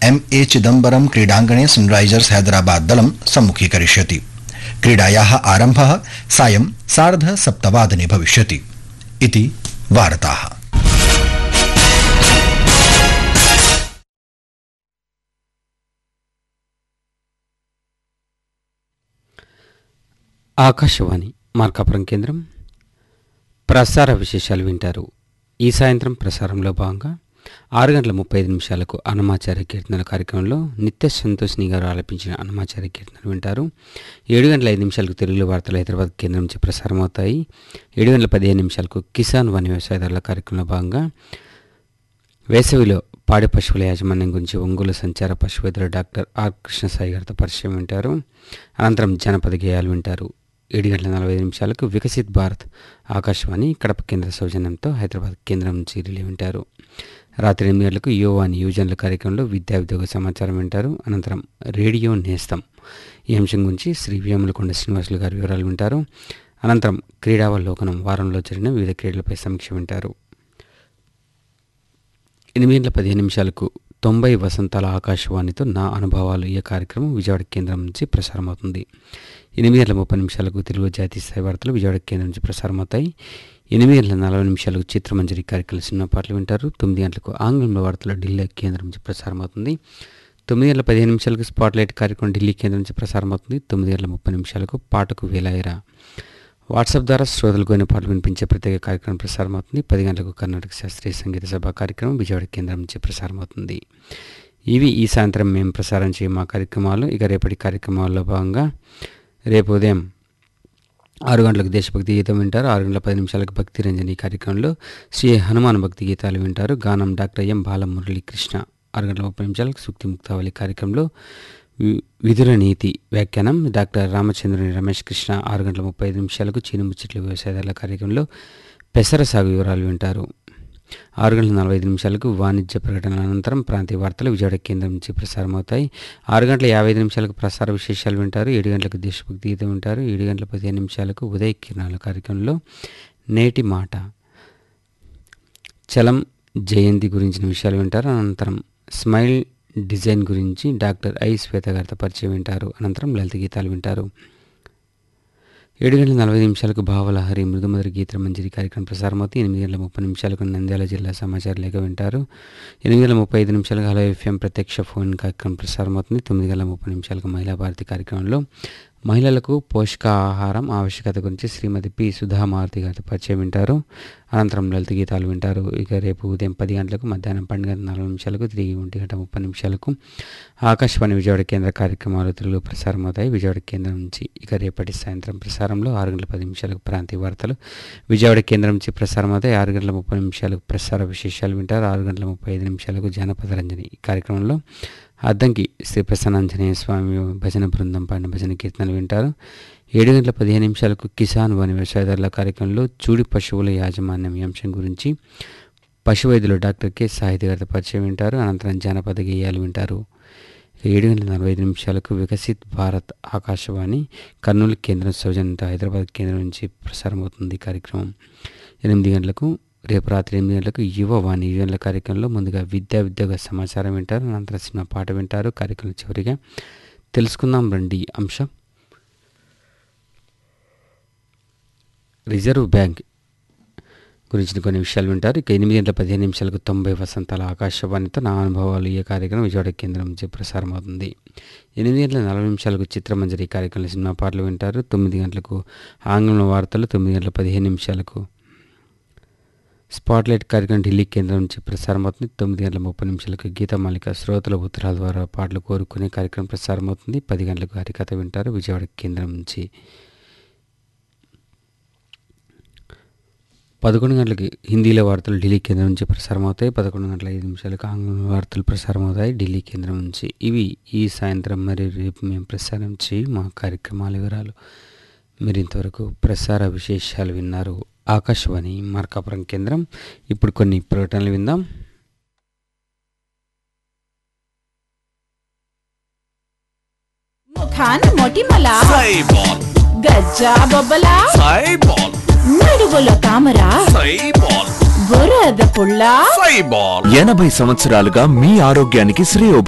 M A चिदम्बरम् क्रीडाङ्गणे सन्रैजर्स् हैदराबाद दलं सम्मुखीकरिष्यति क्रीडायाः आरम्भः सायं सार्ध सप्तवादने भविष्यति इति वार्ताः ఆకాశవాణి మార్కాపురం కేంద్రం ప్రసార విశేషాలు వింటారు ఈ సాయంత్రం ప్రసారంలో భాగంగా ఆరు గంటల ముప్పై ఐదు నిమిషాలకు అన్నమాచార్య కీర్తనల కార్యక్రమంలో నిత్య సంతోష్ని గారు ఆలపించిన అన్నమాచార్య కీర్తనలు వింటారు ఏడు గంటల ఐదు నిమిషాలకు తెలుగులో వార్తలు హైదరాబాద్ కేంద్రం నుంచి ప్రసారం అవుతాయి ఏడు గంటల పదిహేను నిమిషాలకు కిసాన్ వన్ వ్యవసాయదారుల కార్యక్రమంలో భాగంగా వేసవిలో పాడి పశువుల యాజమాన్యం గురించి ఒంగోలు సంచార పశువైద్యులు డాక్టర్ ఆర్ కృష్ణసాయి గారితో పరిచయం వింటారు అనంతరం జానపద గేయాలు వింటారు ఏడు గంటల నలభై ఐదు నిమిషాలకు వికసిత్ భారత్ ఆకాశవాణి కడప కేంద్ర సౌజన్యంతో హైదరాబాద్ కేంద్రం నుంచి రిలే వింటారు రాత్రి ఎనిమిది గంటలకు యువవాణి యువజనుల కార్యక్రమంలో విద్యా ఉద్యోగ సమాచారం వింటారు అనంతరం రేడియో నేస్తం ఈ అంశం గురించి శ్రీ వేములకొండ శ్రీనివాసులు గారి వివరాలు వింటారు అనంతరం క్రీడావలోకనం వారంలో జరిగిన వివిధ క్రీడలపై సమీక్ష వింటారు ఎనిమిది గంటల పదిహేను నిమిషాలకు తొంభై వసంతాల ఆకాశవాణితో నా అనుభవాలు ఈ కార్యక్రమం విజయవాడ కేంద్రం నుంచి ప్రసారం అవుతుంది ఎనిమిది గంటల ముప్పై నిమిషాలకు తెలుగు జాతీయ స్థాయి వార్తలు విజయవాడ కేంద్రం నుంచి ప్రసారం అవుతాయి ఎనిమిది గంటల నలభై నిమిషాలకు చిత్రమంజరి కార్యక్రమం సినిమా పాటలు వింటారు తొమ్మిది గంటలకు ఆంగ్లంలో వార్తలు ఢిల్లీ కేంద్రం నుంచి ప్రసారం అవుతుంది తొమ్మిది గంటల పదిహేను నిమిషాలకు స్పాట్లైట్ కార్యక్రమం ఢిల్లీ కేంద్రం నుంచి ప్రసారం అవుతుంది తొమ్మిది గంటల ముప్పై నిమిషాలకు పాటకు వేలాయరా వాట్సాప్ ద్వారా శ్రోతలకు కొన్ని పాటలు వినిపించే ప్రత్యేక కార్యక్రమం ప్రసారం అవుతుంది పది గంటలకు కర్ణాటక శాస్త్రీయ సంగీత సభ కార్యక్రమం విజయవాడ కేంద్రం నుంచి ప్రసారం అవుతుంది ఇవి ఈ సాయంత్రం మేము ప్రసారం చేయ మా కార్యక్రమాలు ఇక రేపటి కార్యక్రమాల్లో భాగంగా రేపు ఉదయం ఆరు గంటలకు దేశభక్తి గీతం వింటారు ఆరు గంటల పది నిమిషాలకు భక్తి రంజని కార్యక్రమంలో శ్రీ హనుమాన్ భక్తి గీతాలు వింటారు గానం డాక్టర్ ఎం బాలమురళీ కృష్ణ ఆరు గంటల ముప్పై నిమిషాలకు సూక్తి ముక్తావళి కార్యక్రమంలో వి- విధుల నీతి వ్యాఖ్యానం డాక్టర్ రామచంద్రుని రమేష్ కృష్ణ ఆరు గంటల ముప్పై ఐదు నిమిషాలకు చీనముచ్చట్ల వ్యవసాయదారుల కార్యక్రమంలో పెసర సాగు వివరాలు వింటారు ఆరు గంటల నలభై ఐదు నిమిషాలకు వాణిజ్య ప్రకటనల అనంతరం ప్రాంతీయ వార్తలు విజయవాడ కేంద్రం నుంచి ప్రసారం అవుతాయి ఆరు గంటల యాభై ఐదు నిమిషాలకు ప్రసార విశేషాలు వింటారు ఏడు గంటలకు దేశభక్తి గీతం వింటారు ఏడు గంటల పదిహేను నిమిషాలకు ఉదయ కిరణాల కార్యక్రమంలో నేటి మాట చలం జయంతి గురించిన విషయాలు వింటారు అనంతరం స్మైల్ డిజైన్ గురించి డాక్టర్ ఐ శ్వేత గారితో పరిచయం వింటారు అనంతరం లలిత గీతాలు వింటారు ఏడు గంటల నలభై నిమిషాలకు భావలహరి మృదుమధుర గీత మంజరి కార్యక్రమం ప్రసారమవుతుంది ఎనిమిది గంటల ముప్పై నిమిషాలకు నంద్యాల జిల్లా సమాచార లేఖ వింటారు ఎనిమిది గంటల ముప్పై ఐదు నిమిషాలకు హలో ఎఫ్ఎం ప్రత్యక్ష ఫోన్ కార్యక్రమం ప్రసారమవుతుంది తొమ్మిది గంటల ముప్పై నిమిషాలకు మహిళా భారతి కార్యక్రమంలో మహిళలకు పోషకాహారం ఆవశ్యకత గురించి శ్రీమతి పి సుధామారుతి గారితో పరిచయం వింటారు అనంతరం లలిత గీతాలు వింటారు ఇక రేపు ఉదయం పది గంటలకు మధ్యాహ్నం పన్నెండు గంటల నలభై నిమిషాలకు తిరిగి ఒంటి గంట ముప్పై నిమిషాలకు ఆకాశవాణి విజయవాడ కేంద్ర కార్యక్రమాలు తెలుగు ప్రసారం అవుతాయి విజయవాడ కేంద్రం నుంచి ఇక రేపటి సాయంత్రం ప్రసారంలో ఆరు గంటల పది నిమిషాలకు ప్రాంతీయ వార్తలు విజయవాడ కేంద్రం నుంచి ప్రసారం అవుతాయి ఆరు గంటల ముప్పై నిమిషాలకు ప్రసార విశేషాలు వింటారు ఆరు గంటల ముప్పై ఐదు నిమిషాలకు జానపద రంజని ఈ కార్యక్రమంలో అద్దంకి శ్రీ ప్రసన్నాంజనేయ స్వామి భజన బృందం పాడిన భజన కీర్తనలు వింటారు ఏడు గంటల పదిహేను నిమిషాలకు కిసాన్ వని వ్యవసాయదారుల కార్యక్రమంలో చూడి పశువుల యాజమాన్యం ఈ అంశం గురించి పశువైద్యులు డాక్టర్ కె సాహితీ గారితో పరిచయం వింటారు అనంతరం జానపద గేయాలు వింటారు ఏడు గంటల నలభై ఐదు నిమిషాలకు వికసిత్ భారత్ ఆకాశవాణి కర్నూలు కేంద్రం సౌజన్యంతో హైదరాబాద్ కేంద్రం నుంచి ప్రసారం అవుతుంది ఈ కార్యక్రమం ఎనిమిది గంటలకు రేపు రాత్రి ఎనిమిది గంటలకు యువ వాణి యువల కార్యక్రమంలో ముందుగా విద్యా ఉద్యోగ సమాచారం వింటారు అనంతరం సినిమా పాట వింటారు కార్యక్రమం చివరిగా తెలుసుకుందాం రండి అంశం రిజర్వ్ బ్యాంక్ గురించిన కొన్ని విషయాలు వింటారు ఇక ఎనిమిది గంటల పదిహేను నిమిషాలకు తొంభై వసంతాల ఆకాశవాణితో నా అనుభవాలు ఈ కార్యక్రమం విజయవాడ కేంద్రం నుంచి ప్రసారం అవుతుంది ఎనిమిది గంటల నలభై నిమిషాలకు చిత్రమంజరి కార్యక్రమంలో సినిమా పాటలు వింటారు తొమ్మిది గంటలకు ఆంగ్లంలో వార్తలు తొమ్మిది గంటల పదిహేను నిమిషాలకు స్పాట్లైట్ కార్యక్రమం ఢిల్లీ కేంద్రం నుంచి ప్రసారం అవుతుంది తొమ్మిది గంటల ముప్పై నిమిషాలకు గీతమాలిక శ్రోతల ఉత్తరాల ద్వారా పాటలు కోరుకునే కార్యక్రమం ప్రసారం అవుతుంది పది గంటలకు హరికథ వింటారు విజయవాడ కేంద్రం నుంచి పదకొండు గంటలకి హిందీలో వార్తలు ఢిల్లీ కేంద్రం నుంచి ప్రసారం అవుతాయి పదకొండు గంటల ఐదు నిమిషాలకు ఆంగ్ల వార్తలు ప్రసారం అవుతాయి ఢిల్లీ కేంద్రం నుంచి ఇవి ఈ సాయంత్రం మరి రేపు మేము ప్రసారం చేయి మా కార్యక్రమాల వివరాలు మీరు ఇంతవరకు ప్రసార విశేషాలు విన్నారు ఆకాశవాణి మార్కాపురం కేంద్రం ఇప్పుడు కొన్ని ప్రకటనలు విందాం ముఖాన మొటిమల సైబాల్ గజ్జా బొబ్బల సైబాల్ నడుగులో తామర సైబాల్ బురద పుల్ల సైబాల్ ఎనభై సంవత్సరాలుగా మీ ఆరోగ్యానికి శ్రేయోభిలాషి